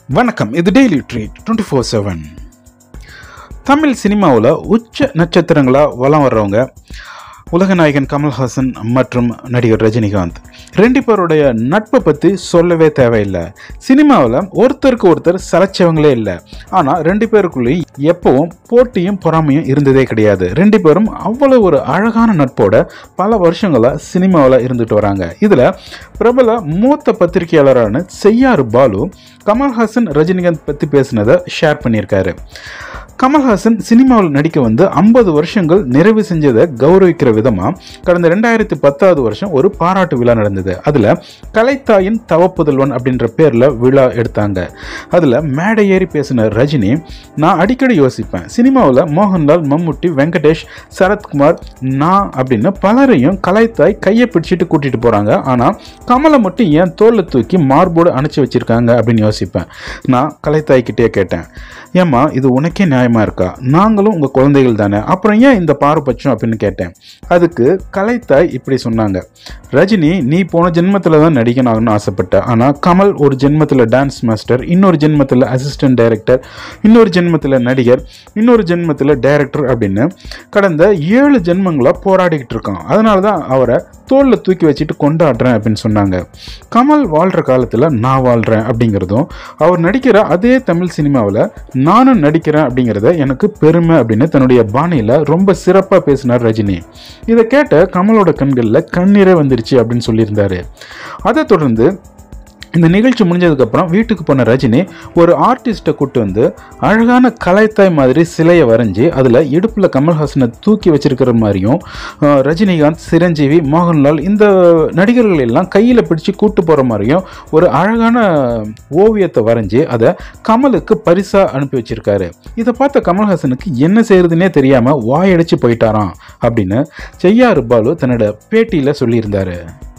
வணக்கம் இது daily treat twenty four seven Tamil சினிமாவில் உச்ச நட்சத்திரங்களாக வலம் வர்றவங்க உலக நாயகன் கமல்ஹாசன் மற்றும் நடிகர் ரஜினிகாந்த் ரெண்டு பேருடைய நட்பை பற்றி சொல்லவே தேவையில்லை சினிமாவில் ஒருத்தருக்கு ஒருத்தர் சலைச்சவங்களே இல்லை ஆனால் ரெண்டு பேருக்குள்ளேயும் எப்பவும் போட்டியும் பொறாமையும் இருந்ததே கிடையாது ரெண்டு பேரும் அவ்வளோ ஒரு அழகான நட்போட பல வருஷங்களாக சினிமாவில் இருந்துட்டு வராங்க இதில் பிரபல மூத்த பத்திரிகையாளரான செய்யாறு பாலு கமல்ஹாசன் ரஜினிகாந்த் பற்றி பேசினதை ஷேர் பண்ணியிருக்காரு கமல்ஹாசன் சினிமாவில் நடிக்க வந்து ஐம்பது வருஷங்கள் நிறைவு செஞ்சதை கௌரவிக்கிற விதமாக கடந்த ரெண்டாயிரத்தி பத்தாவது வருஷம் ஒரு பாராட்டு விழா நடந்தது அதில் கலைத்தாயின் தவப்புதல்வன் அப்படின்ற பேரில் விழா எடுத்தாங்க அதில் மேடை ஏறி பேசின ரஜினி நான் அடிக்கடி யோசிப்பேன் சினிமாவில் மோகன்லால் மம்முட்டி வெங்கடேஷ் சரத்குமார் நான் அப்படின்னு பலரையும் கலைத்தாய் கையை பிடிச்சிட்டு கூட்டிட்டு போகிறாங்க ஆனால் கமலை மட்டும் ஏன் தோல்ல தூக்கி மார்போடு அணைச்சி வச்சிருக்காங்க அப்படின்னு யோசிப்பேன் நான் கலைத்தாய்கிட்டே கேட்டேன் ஏம்மா இது உனக்கே நியாயமா இருக்கா நாங்களும் உங்க குழந்தைகள் தானே அப்புறம் ஏன் இந்த பாரபட்சம் அப்படின்னு கேட்டேன் அதுக்கு கலைத்தாய் இப்படி சொன்னாங்க ரஜினி நீ போன ஜென்மத்தில் தான் நடிக்கணும்னு ஆசைப்பட்ட ஆனால் கமல் ஒரு ஜென்மத்தில் டான்ஸ் மாஸ்டர் இன்னொரு ஜென்மத்தில் அசிஸ்டன்ட் டைரக்டர் இன்னொரு ஜென்மத்தில் நடிகர் இன்னொரு ஜென்மத்தில் டைரக்டர் அப்படின்னு கடந்த ஏழு ஜென்மங்களாக போராடிக்கிட்டு இருக்கான் அதனால தான் அவரை தோளில் தூக்கி வச்சுட்டு கொண்டாடுறேன் அப்படின்னு சொன்னாங்க கமல் வாழ்கிற காலத்தில் நான் வாழ்கிறேன் அப்படிங்கிறதும் அவர் நடிக்கிற அதே தமிழ் சினிமாவில் நானும் நடிக்கிறேன் அப்படிங்கிறத எனக்கு பெருமை அப்படின்னு தன்னுடைய பாணியில் ரொம்ப சிறப்பாக பேசினார் ரஜினி இதை கேட்ட கமலோட கண்களில் கண்ணீரே வந்துருச்சு அப்படின்னு சொல்லியிருந்தாரு அதை தொடர்ந்து இந்த நிகழ்ச்சி முடிஞ்சதுக்கப்புறம் வீட்டுக்கு போன ரஜினி ஒரு ஆர்டிஸ்ட்டை கூட்டு வந்து அழகான கலைத்தாய் மாதிரி சிலையை வரைஞ்சி அதில் இடுப்பில் கமல்ஹாசனை தூக்கி வச்சிருக்கிற மாதிரியும் அஹ், ரஜினிகாந்த் சிரஞ்சீவி மோகன்லால் இந்த நடிகர்கள் எல்லாம் கையில் பிடிச்சு கூட்டு போகிற மாதிரியும் ஒரு அழகான ஓவியத்தை வரைஞ்சி அதை கமலுக்கு பரிசாக அனுப்பி வச்சிருக்காரு இதை பார்த்த கமல்ஹாசனுக்கு என்ன செய்யறதுனே தெரியாமல் வாயடிச்சு போயிட்டாராம் அப்படின்னு செய்யாறு பாலு தன்னோட பேட்டியில் சொல்லியிருந்தாரு